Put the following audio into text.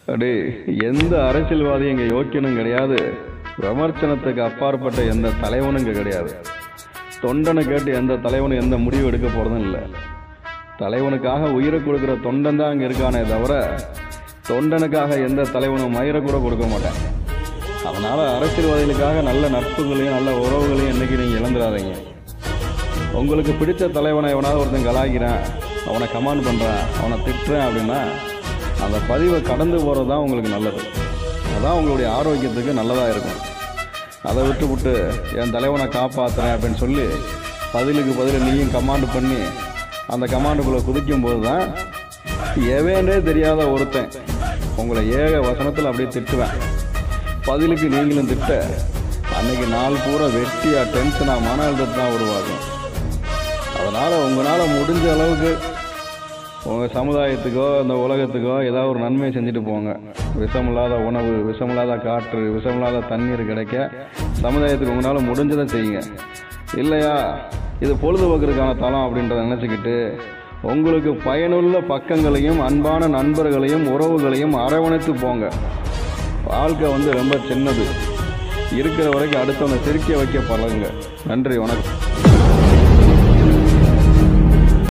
அடே எந்த அரசியல்வாதியும் இங்கே யோக்கியனும் கிடையாது விமர்சனத்துக்கு அப்பாற்பட்ட எந்த தலைவனும் இங்கே கிடையாது தொண்டனை கேட்டு எந்த தலைவனும் எந்த முடிவு எடுக்க போகிறதும் இல்லை தலைவனுக்காக உயிரை கொடுக்குற தொண்டன் தான் அங்கே இருக்கானே தவிர தொண்டனுக்காக எந்த தலைவனும் மயிரை கூட கொடுக்க மாட்டேன் அதனால் அரசியல்வாதிகளுக்காக நல்ல நட்புகளையும் நல்ல உறவுகளையும் என்னைக்கு நீங்கள் இழந்துடாதீங்க உங்களுக்கு பிடிச்ச தலைவனை எவனாவது ஒருத்தன் கலாய்க்கிறான் அவனை கமாண்ட் பண்ணுறான் அவனை திட்டுறேன் அப்படின்னா அந்த பதிவை கடந்து போகிறது தான் உங்களுக்கு நல்லது அதான் உங்களுடைய ஆரோக்கியத்துக்கு நல்லதாக இருக்கும் அதை விட்டு விட்டு என் தலைவனை காப்பாற்றுறேன் அப்படின்னு சொல்லி பதிலுக்கு பதில் நீயும் கமாண்ட் பண்ணி அந்த கமாண்டுக்குள்ளே குதிக்கும் போது தான் எவேண்டே தெரியாத ஒருத்தன் உங்களை ஏக வசனத்தில் அப்படியே திட்டுவேன் பதிலுக்கு நீங்களும் திட்ட அன்னைக்கு நாள் பூரா வெட்டியாக டென்ஷனாக மன அழுத்தத்தை தான் உருவாகும் அதனால் உங்களால் முடிஞ்ச அளவுக்கு உங்கள் சமுதாயத்துக்கோ இந்த உலகத்துக்கோ ஏதாவது ஒரு நன்மை செஞ்சுட்டு போங்க விஷமில்லாத உணவு விஷமில்லாத காற்று விஷமில்லாத தண்ணீர் கிடைக்க சமுதாயத்துக்கு உங்களால் முடிஞ்சதை செய்யுங்க இல்லையா இது பொழுதுபோக்குறதுக்கான தளம் அப்படின்றத நினச்சிக்கிட்டு உங்களுக்கு பயனுள்ள பக்கங்களையும் அன்பான நண்பர்களையும் உறவுகளையும் அரவணைத்து போங்க வாழ்க்கை வந்து ரொம்ப சின்னது இருக்கிற வரைக்கும் அடுத்தவனை சிரிக்க வைக்க பழகுங்க நன்றி வணக்கம்